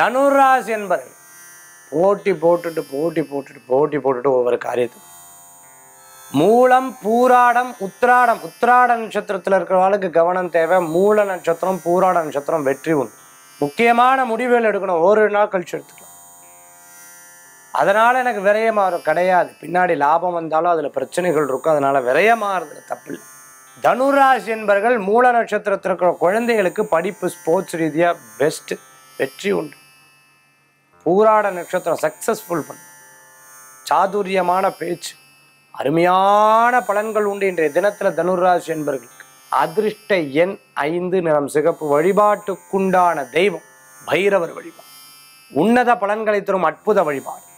தனுராசி என்பர்கள் போட்டி போட்டுட்டு போட்டி போட்டுட்டு போட்டி போட்டுட்டு ஒவ்வொரு காரியத்துக்கும் மூலம் பூராடம் உத்திராடம் உத்திராட நட்சத்திரத்தில் இருக்கிறவங்களுக்கு கவனம் தேவை மூல நட்சத்திரம் பூராட நட்சத்திரம் வெற்றி உண்டு முக்கியமான முடிவுகள் எடுக்கணும் ஒரு நாள் கழிச்சு எடுத்துக்கலாம் அதனால எனக்கு விரயமாறும் கிடையாது பின்னாடி லாபம் வந்தாலும் அதுல பிரச்சனைகள் இருக்கும் அதனால விரயமாறுதுல தப்பு இல்லை தனுராசி என்பர்கள் மூல நட்சத்திரத்தில் இருக்கிற குழந்தைகளுக்கு படிப்பு ஸ்போர்ட்ஸ் ரீதியா பெஸ்ட் வெற்றி உண்டு பூராட நட்சத்திரம் சக்சஸ்ஃபுல் பண்ணும் சாதுரியமான பேச்சு அருமையான பலன்கள் உண்டு இன்றைய தினத்துல தனுராசி என்பர்களுக்கு அதிர்ஷ்ட எண் ஐந்து நிறம் சிகப்பு வழிபாட்டுக்குண்டான தெய்வம் பைரவர் வழிபாடு உன்னத பலன்களை தரும் அற்புத வழிபாடு